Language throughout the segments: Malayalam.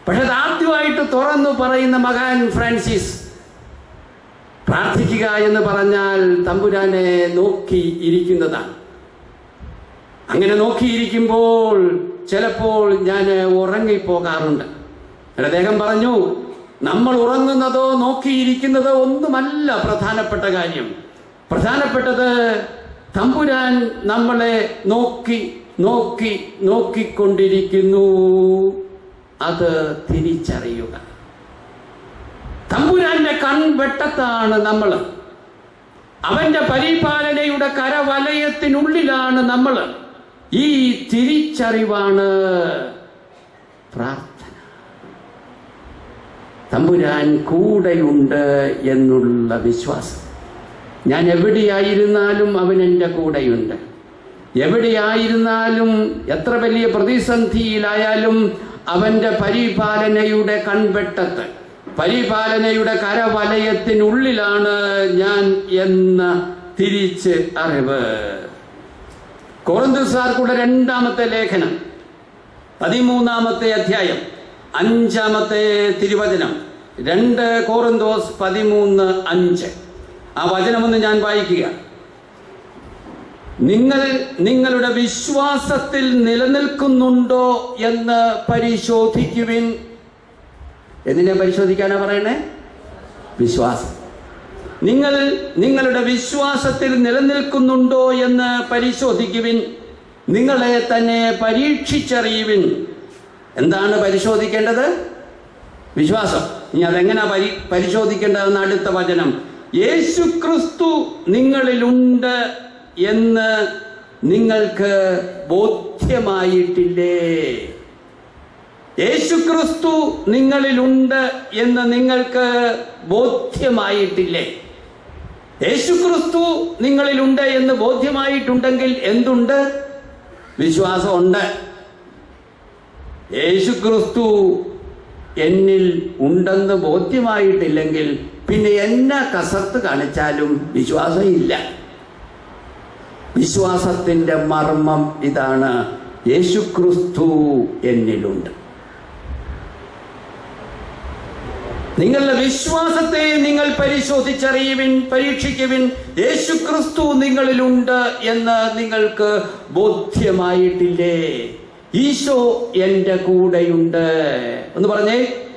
പക്ഷെ അത് ആദ്യമായിട്ട് തുറന്നു പറയുന്ന മഹാൻ ഫ്രാൻസിസ് പ്രാർത്ഥിക്കുക എന്ന് പറഞ്ഞാൽ തമ്പുരാനെ നോക്കി ഇരിക്കുന്നതാണ് അങ്ങനെ നോക്കിയിരിക്കുമ്പോൾ ചിലപ്പോൾ ഞാൻ ഉറങ്ങിപ്പോകാറുണ്ട് എന്നിട്ട് അദ്ദേഹം പറഞ്ഞു നമ്മൾ ഉറങ്ങുന്നതോ നോക്കിയിരിക്കുന്നതോ ഒന്നുമല്ല പ്രധാനപ്പെട്ട കാര്യം പ്രധാനപ്പെട്ടത് തമ്പുരാൻ നമ്മളെ നോക്കി നോക്കി നോക്കിക്കൊണ്ടിരിക്കുന്നു അത് തിരിച്ചറിയുക തമ്പുരാന്റെ കൺവെട്ടത്താണ് നമ്മൾ അവന്റെ പരിപാലനയുടെ കരവലയത്തിനുള്ളിലാണ് നമ്മൾ ഈ തിരിച്ചറിവാണ് പ്രാർത്ഥന തമ്പുരാൻ കൂടെയുണ്ട് എന്നുള്ള വിശ്വാസം ഞാൻ എവിടെയായിരുന്നാലും അവൻ എൻ്റെ കൂടെയുണ്ട് എവിടെയായിരുന്നാലും എത്ര വലിയ പ്രതിസന്ധിയിലായാലും അവന്റെ പരിപാലനയുടെ കൺവെട്ടത്ത് പരിപാലനയുടെ കരവലയത്തിനുള്ളിലാണ് ഞാൻ എന്ന തിരിച്ച് അറിവ് കോറന്തുസാർക്കുടെ രണ്ടാമത്തെ ലേഖനം പതിമൂന്നാമത്തെ അധ്യായം അഞ്ചാമത്തെ തിരുവചനം രണ്ട് കോറന്തോസ് പതിമൂന്ന് അഞ്ച് ആ വചനമൊന്ന് ഞാൻ വായിക്കുക നിങ്ങൾ നിങ്ങളുടെ വിശ്വാസത്തിൽ നിലനിൽക്കുന്നുണ്ടോ എന്ന് പരിശോധിക്കുവിൻ എന്തിനെ പരിശോധിക്കാനാ പറയണേ വിശ്വാസം നിങ്ങൾ നിങ്ങളുടെ വിശ്വാസത്തിൽ നിലനിൽക്കുന്നുണ്ടോ എന്ന് പരിശോധിക്കുവിൻ നിങ്ങളെ തന്നെ പരീക്ഷിച്ചറിയുവിൻ എന്താണ് പരിശോധിക്കേണ്ടത് വിശ്വാസം ഇനി അതെങ്ങനെ പരി പരിശോധിക്കേണ്ടതെന്ന് അടുത്ത വചനം യേശു ക്രിസ്തു നിങ്ങളിലുണ്ട് എന്ന് നിങ്ങൾക്ക് ബോധ്യമായിട്ടില്ലേ യേശുക്രിസ്തു നിങ്ങളിലുണ്ട് എന്ന് നിങ്ങൾക്ക് ബോധ്യമായിട്ടില്ലേ യേശുക്രിസ്തു നിങ്ങളിലുണ്ട് എന്ന് ബോധ്യമായിട്ടുണ്ടെങ്കിൽ എന്തുണ്ട് വിശ്വാസമുണ്ട് യേശുക്രിസ്തു എന്നിൽ ഉണ്ടെന്ന് ബോധ്യമായിട്ടില്ലെങ്കിൽ പിന്നെ എന്നാ കസർത്ത് കാണിച്ചാലും വിശ്വാസം ഇല്ല വിശ്വാസത്തിന്റെ മർമ്മം ഇതാണ് യേശുക്രിസ്തു എന്നിലുണ്ട് നിങ്ങളുടെ വിശ്വാസത്തെ നിങ്ങൾ പരിശോധിച്ചറിയുവിൻ പരീക്ഷിക്കുവിൻ യേശുക്രിസ്തു നിങ്ങളിലുണ്ട് എന്ന് നിങ്ങൾക്ക് ബോധ്യമായിട്ടില്ലേ ഈശോ എന്റെ കൂടെയുണ്ട് എന്ന് പറഞ്ഞേ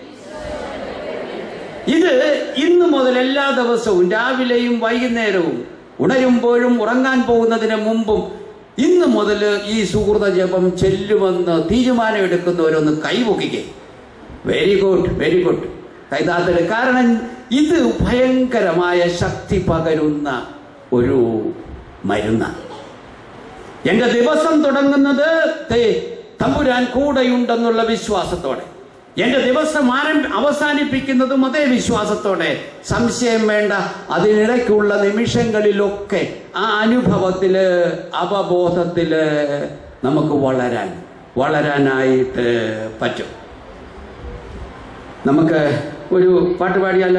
ഇത് ഇന്നു മുതൽ എല്ലാ ദിവസവും രാവിലെയും വൈകുന്നേരവും ഉണരുമ്പോഴും ഉറങ്ങാൻ പോകുന്നതിന് മുമ്പും ഇന്ന് മുതൽ ഈ സുഹൃത ജപം ചെല്ലുമെന്ന് തീരുമാനം എടുക്കുന്നവരൊന്ന് കൈപൊക്കിക്കേ വെരി ഗുഡ് വെരി ഗുഡ് കൈതാത്തല് കാരണം ഇത് ഭയങ്കരമായ ശക്തി പകരുന്ന ഒരു മരുന്നാണ് എന്റെ ദിവസം തുടങ്ങുന്നത് ദേ തമ്പുരാൻ കൂടെയുണ്ടെന്നുള്ള വിശ്വാസത്തോടെ എന്റെ ദിവസം ആരം അവസാനിപ്പിക്കുന്നതും അതേ വിശ്വാസത്തോടെ സംശയം വേണ്ട അതിനിടയ്ക്കുള്ള നിമിഷങ്ങളിലൊക്കെ ആ അനുഭവത്തില് അവബോധത്തില് നമുക്ക് വളരാൻ വളരാനായിട്ട് പറ്റും നമുക്ക് ഒരു പാട്ട് പാടിയാലോ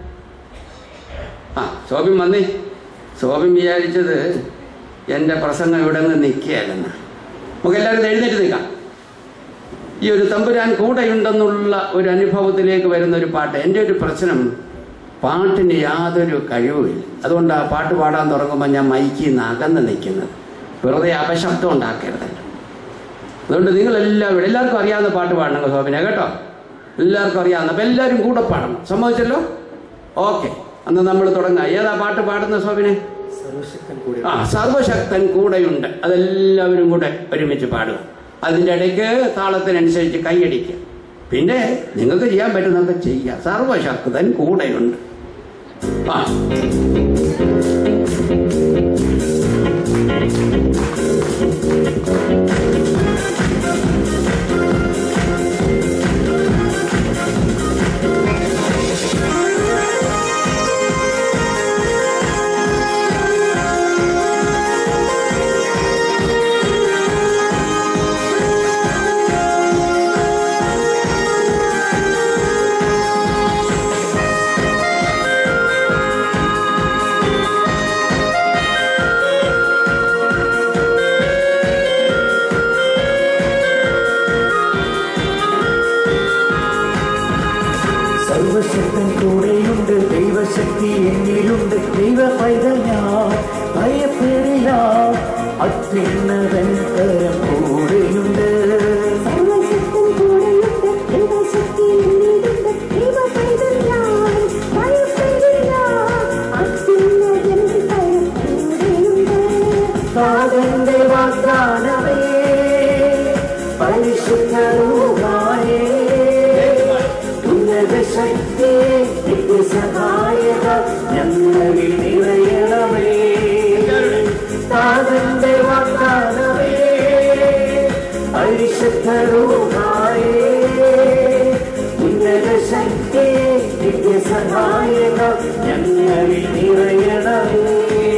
ആ ശോഭൻ വന്നേ ശോഭൻ വിചാരിച്ചത് എൻ്റെ പ്രസംഗം ഇവിടെ നിന്ന് നിൽക്കുകയല്ലെന്ന് നമുക്ക് എല്ലാവരും എഴുന്നേറ്റ് നിൽക്കാം ഈ ഒരു തമ്പുരാൻ കൂടെയുണ്ടെന്നുള്ള ഒരു അനുഭവത്തിലേക്ക് വരുന്ന ഒരു പാട്ട് എൻ്റെ ഒരു പ്രശ്നം പാട്ടിന് യാതൊരു കഴിവുമില്ല അതുകൊണ്ട് ആ പാട്ട് പാടാൻ തുടങ്ങുമ്പോൾ ഞാൻ മൈക്കിൽ നിന്ന് അകന്ന് നിൽക്കുന്നത് വെറുതെ അപശബ്ദം ഉണ്ടാക്കരുതല്ലോ അതുകൊണ്ട് നിങ്ങളെല്ലാവരും എല്ലാവർക്കും അറിയാവുന്ന പാട്ട് പാടണം ശോഭന കേട്ടോ എല്ലാവർക്കും അറിയാവുന്ന അപ്പം എല്ലാവരും കൂടെ പാടണം സമ്മതിച്ചല്ലോ ഓക്കെ അന്ന് നമ്മൾ തുടങ്ങാം ഏതാ പാട്ട് പാടുന്ന ശോഭനെ സർവശക്തൻ കൂടെ ആ സർവശക്തൻ കൂടെയുണ്ട് അതെല്ലാവരും കൂടെ ഒരുമിച്ച് പാടുക അതിൻ്റെ ഇടയ്ക്ക് താളത്തിനനുസരിച്ച് കൈയടിക്കുക പിന്നെ നിങ്ങൾക്ക് ചെയ്യാൻ പറ്റുന്നതൊക്കെ ചെയ്യുക സർവശക്തൻ കൂടെയുണ്ട് ആ യേശുക്രിസ്തു കൂടെയുണ്ട് ദൈവശക്തി എന്നിലുണ്ട് ദൈവ പൈതൽ ഞാൻ ഭയപ്പെടില്ല അത്യുന്നതൻ കരം കൂടെയുണ്ട് സർവശക്തൻ കൂടെയുണ്ട് ദൈവശക്തി എന്നിലുണ്ട് ദൈവപൈതൽ ഞാൻ ഭയപ്പെടില്ല അത്യുന്നതൻ കരം കൂടെയുണ്ട് താതന്റെ വാഗ്ദാനമേ പരിശുദ്ധരൂപായേ ഉന്നത ശക്തിയെ നിത്യ സഹായക ഞങ്ങളിൽ നിറയണമേ താതന്റെ വാഗ്ദാനമേ പരിശുദ്ധരൂപായേ ഉന്നത ശക്തിയെ നിത്യ സഹായക ഞങ്ങളിൽ നിറയണമേ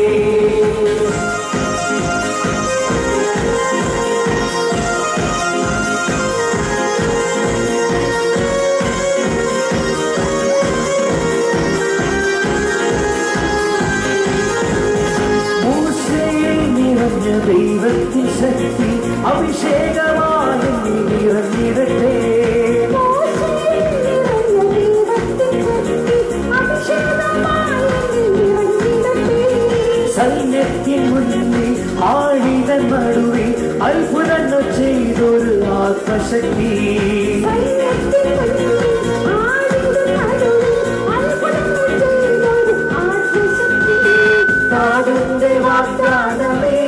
മൂശയിൽ നിറഞ്ഞ ദൈവത്തിൻ ശക്തി അഭിഷേകമായി നിറഞ്ഞിടട്ടെ മോശയിൽ നിറഞ്ഞ ദൈവത്തിൻ ശക്തി അഭിഷേകമായി നിറഞ്ഞിടട്ടെ സൈന്യത്തിൻ മുന്നിൽ ആഴിതൻ നടുവിൽ അത്ഭുതങ്ങൾ ചെയ്തൊരു ആത്മശക്തി സൈന്യത്തിൻ മുന്നിൽ ആടിന്റെ നടുവിൽ അത്ഭുതങ്ങൾ ചെയ്തൊരു ആത്മശക്തി താടിന്റെ വാഗ്ദാനമേ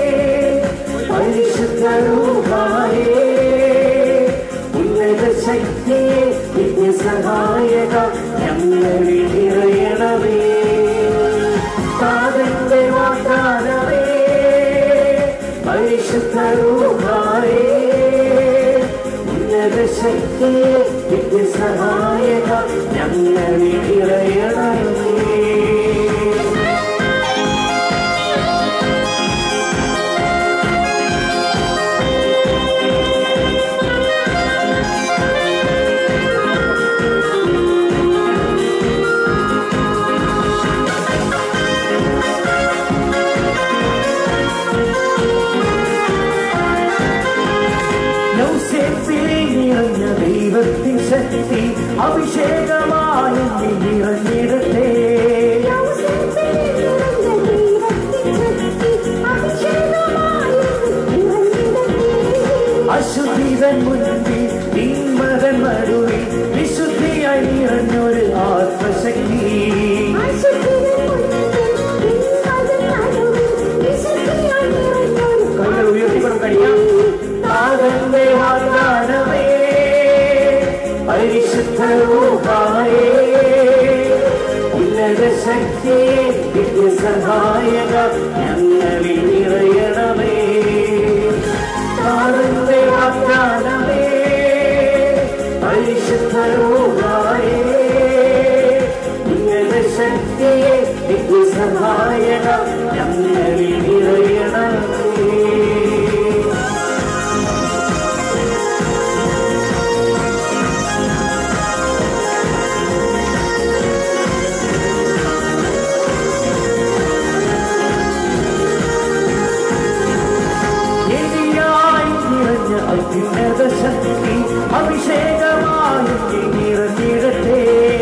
പരിശുദ്ധരൂപായേ ഉന്നത ശക്തിയെ നിത്യ സഹായക ഞങ്ങളിൽ നിറയണമേ താടിന്റെ വാഗ്ദാനമേ പരിശുദ്ധരൂപായേ ഉന്നത ശക്തിയെ നിത്യ സഹായക ഞങ്ങളിൽ നിറയണമേ യൗസേപ്പിനെ നിറഞ്ഞ ദൈവത്തിൻ ശക്തി അഭിഷേകമായി എന്നിൽ നിറഞ്ഞിടട്ടെ യൗസേപ്പിൽ നിറഞ്ഞ ദൈവത്തിൻ ശക്തി അഭിഷേകമായി നിറഞ്ഞിടട്ടെ അശുദ്ധിതൻ മുൻപിൽ നിന്മകൻ നടുവിൽ വിശുദ്ധിയായി നിറഞ്ഞൊരു ആത്മശക്തി കൈകൾ ഉയർത്തിക്കൊണ്ട് കഴിയാം താതന്റെ വാഗ്ദാനമേ പരിശുദ്ധരൂപായേ ഉന്നത ശക്തിയെ നിത്യ സഹായക ഞങ്ങളിൽ നിറയണമേ താതന്റെ വാഗ്ദാനമേ പരിശുദ്ധരൂപായേ ഉന്നത ശക്തിയെ നിത്യ സഹായക ഞങ്ങളിൽ നിറയണമേ എലിയായി നിറഞ്ഞ അത്യുന്നത ശക്തി അഭിഷേകമായി നിറഞ്ഞിടട്ടെ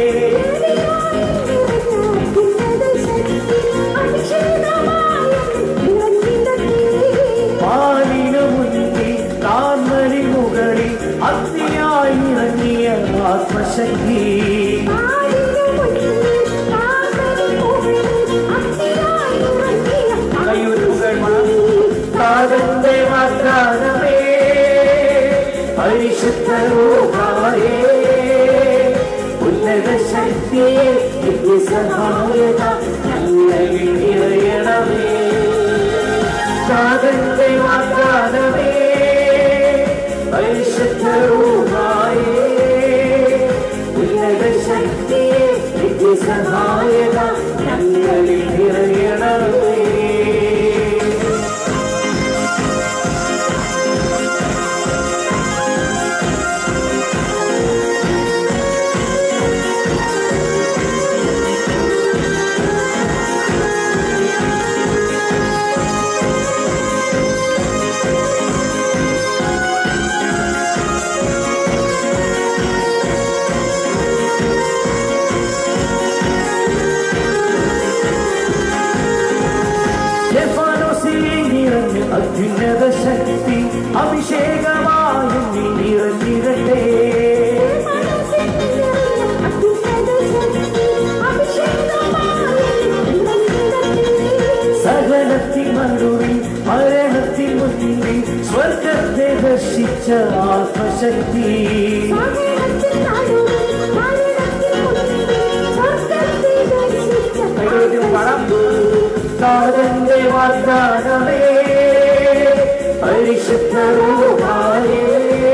പാലിനു മുന്നിൽ താമരി മുകളിൽ അഗ്നിയായി ഇറങ്ങിയ ആത്മശക്തി താതന്റെ വാഗ്ദാനമേ പരിശുദ്ധരൂപായേ ഉന്നത ശക്തിയെ നിത്യ സഹായത ഞങ്ങളിൽ നിറയണമേ താതന്റെ വാഗ്ദാനമേ പരിശുദ്ധരൂപായേ ഉന്നത ശക്തിയെ നിത്യ സഹായത ഞങ്ങളിൽ നിറയണമേ താതന്റെ വാഗ്ദാനമേ പരിശുദ്ധ റൂഹായേ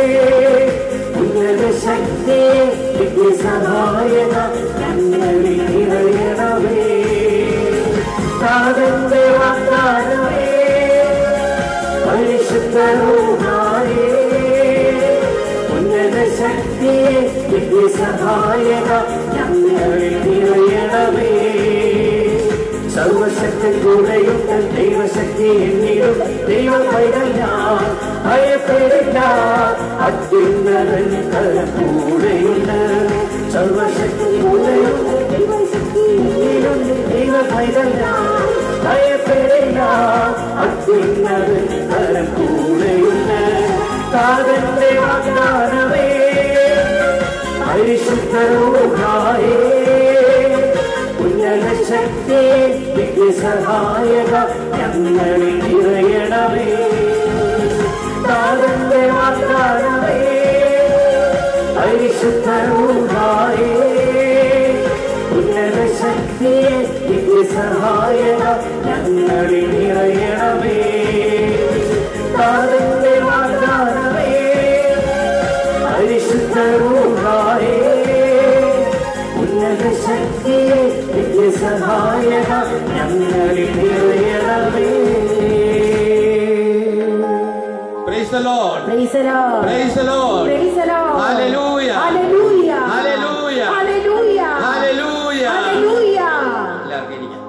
ഉന്നത ശക്തിയെ വിദ്യസഹായക ഞങ്ങളിൽ നിറയണമേ താതന്റെ വാഗ്ദാനമേ പരിശുദ്ധ റൂഹായേ ഉന്നത ശക്തിയെ വിദ്യസഹായക ഞങ്ങളിൽ നിറയണമേ സർവശക്തി കൂടെയുണ്ട് ദൈവശക്തി എന്നിലും ദൈവ പൈതൽ ഞാൻ ഭയപ്പെടില്ല അത്യുന്നതൻ കൂടെയുണ്ട് സർവശക്തി കൂടെയുണ്ട് എന്നിലും ദൈവ പൈതൽ ഞാൻ ഭയപ്പെടില്ല അത്യുന്നതൻ കൂടെയുണ്ട് താതന്റെ വാഗ്ദാനമേ പരിശുദ്ധരൂഹായേ ഉന്നത ശക്തിയെ വിദ്യസഹായക ഞങ്ങളിൽ നിറയണമേ താതന്റെ വാഗ്ദാനമേ പരിശുദ്ധരൂഹായേ ഉന്നത ശക്തിയെ വിദ്യസഹായക ഞങ്ങളിൽ നിറയണമേ താതന്റെ വാഗ്ദാനമേ പരിശുദ്ധരൂഹായേ ഉന്നത ശക്തിയെ വിദ്യസഹായക ഞങ്ങളിൽ നിറയണമേ Praise the Lord. Praise the Lord. Praise the Lord. Praise the Lord. Hallelujah. Hallelujah. Hallelujah. Hallelujah. Hallelujah. Hallelujah. എല്ലാവർക്കും ഇരിക്കാം.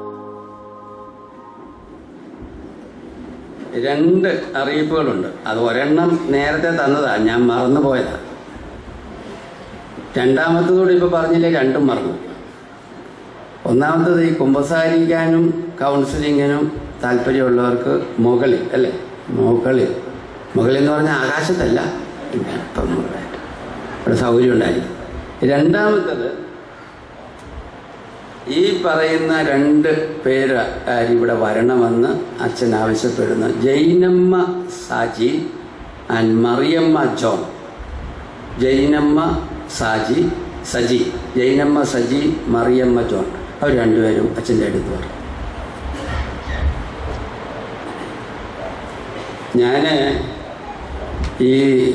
രണ്ട് അറിയിപ്പുകളുണ്ട് അത് ഒരെണ്ണം നേരത്തെ തന്നതാ ഞാൻ മറന്നുപോയതാ രണ്ടാമത്തതോട് ഇപ്പൊ പറഞ്ഞില്ലേ രണ്ടും മറന്നു ഒന്നാമത്തത് ഈ കുമ്പസാരിക്കാനും കൗൺസിലിങ്ങിനും താല്പര്യമുള്ളവർക്ക് മുകളിൽ അല്ലേ മുകളിൽ മുകളിൽ എന്ന് പറഞ്ഞാൽ ആകാശത്തല്ല പിന്നെ ഇപ്പം മുകളിലായിട്ട് ഇവിടെ സൗകര്യം ഉണ്ടായിരിക്കും രണ്ടാമത്തത് ഈ പറയുന്ന രണ്ട് പേര് ആര് ഇവിടെ വരണമെന്ന് അച്ഛൻ ആവശ്യപ്പെടുന്നു Jainamma Saji and Mariyamma John Jainamma Saji Saji Jainamma Saji Mariyamma John അവർ രണ്ടുപേരും അച്ഛൻ്റെ അടുത്ത് പറഞ്ഞു ഞാൻ ഈ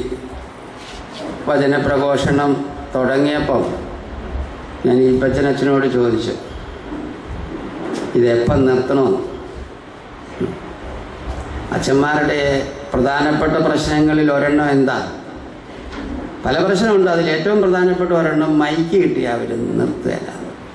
വചനപ്രഘോഷണം തുടങ്ങിയപ്പം ഞാൻ ഈ അച്ഛനോട് ചോദിച്ചു ഇതെപ്പം നിർത്തണമെന്ന് അച്ഛന്മാരുടെ പ്രധാനപ്പെട്ട പ്രശ്നങ്ങളിൽ ഒരെണ്ണം എന്താ പല പ്രശ്നമുണ്ട് അതിൽ ഏറ്റവും പ്രധാനപ്പെട്ട ഒരെണ്ണം മൈക്ക് കിട്ടിയ അവർ നിർത്തുകയല്ല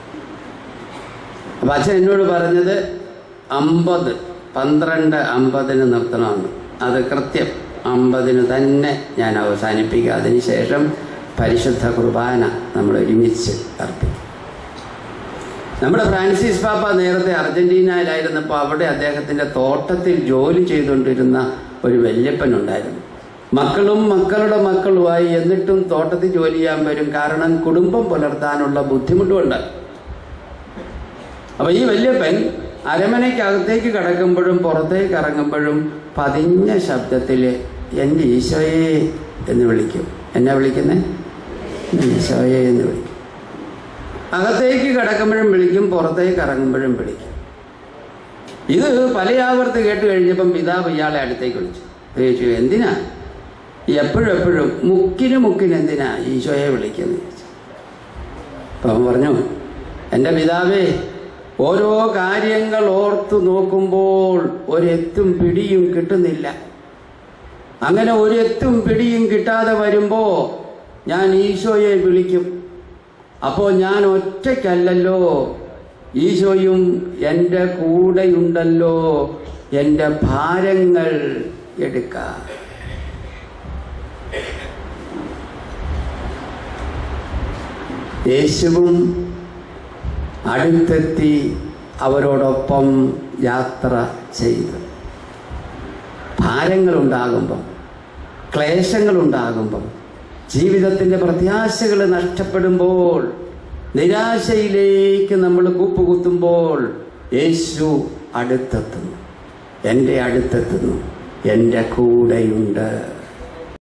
അപ്പം അച്ഛൻ എന്നോട് പറഞ്ഞത് അമ്പത് പന്ത്രണ്ട് അമ്പതിന് നിർത്തണമെന്ന് അത് കൃത്യം അമ്പതിന് തന്നെ ഞാൻ അവസാനിപ്പിക്കുക അതിനുശേഷം പരിശുദ്ധ കുർബാന നമ്മൾ ഒരുമിച്ച് അർപ്പിക്കും നമ്മുടെ ഫ്രാൻസിസ് പാപ്പ നേരത്തെ അർജന്റീനയിലായിരുന്നപ്പോൾ അവിടെ അദ്ദേഹത്തിന്റെ തോട്ടത്തിൽ ജോലി ചെയ്തുകൊണ്ടിരുന്ന ഒരു വല്യപ്പനുണ്ടായിരുന്നു മക്കളും മക്കളുടെ മക്കളുമായി എന്നിട്ടും തോട്ടത്തിൽ ജോലി ചെയ്യാൻ വരും കാരണം കുടുംബം പുലർത്താനുള്ള ബുദ്ധിമുട്ടുമുണ്ട് അപ്പൊ ഈ വല്യപ്പൻ അരമനയ്ക്കകത്തേക്ക് കടക്കുമ്പോഴും പുറത്തേക്ക് ഇറങ്ങുമ്പോഴും പതിഞ്ഞ ശബ്ദത്തിൽ എൻ്റെ ഈശോയെ എന്ന് വിളിക്കും എന്നെ വിളിക്കുന്നേ ഈശോയെ എന്ന് വിളിക്കും അകത്തേക്ക് കിടക്കുമ്പോഴും വിളിക്കും പുറത്തേക്ക് ഇറങ്ങുമ്പോഴും വിളിക്കും ഇത് പല ആവർത്തി കേട്ട് കഴിഞ്ഞപ്പം പിതാവ് ഇയാളെ അടുത്തേക്ക് വിളിച്ചു ചോദിച്ചു എന്തിനാ എപ്പോഴും എപ്പോഴും മുക്കിന് മുക്കിന് എന്തിനാ ഈശോയെ വിളിക്കുന്നത് ചോദിച്ചു അപ്പം അവൻ പറഞ്ഞു എൻ്റെ പിതാവേ ഓരോ കാര്യങ്ങൾ ഓർത്തു നോക്കുമ്പോൾ ഒരെത്തും പിടിയും കിട്ടുന്നില്ല അങ്ങനെ ഒരെത്തും പിടിയും കിട്ടാതെ വരുമ്പോ ഞാൻ ഈശോയെ വിളിക്കും അപ്പോൾ ഞാൻ ഒറ്റയ്ക്കല്ലല്ലോ ഈശോയും എൻ്റെ കൂടെയുണ്ടല്ലോ എൻ്റെ ഭാരങ്ങൾ എടുക്കാം യേശുവും അടുത്തെത്തി അവരോടൊപ്പം യാത്ര ചെയ്തു ഭാരങ്ങളുണ്ടാകുമ്പം ക്ലേശങ്ങളുണ്ടാകുമ്പം ജീവിതത്തിൻ്റെ പ്രത്യാശകൾ നഷ്ടപ്പെടുമ്പോൾ നിരാശയിലേക്ക് നമ്മൾ കൂപ്പുകുത്തുമ്പോൾ യേശു അടുത്തെത്തുന്നു എൻ്റെ അടുത്തെത്തുന്നു എൻ്റെ കൂടെയുണ്ട്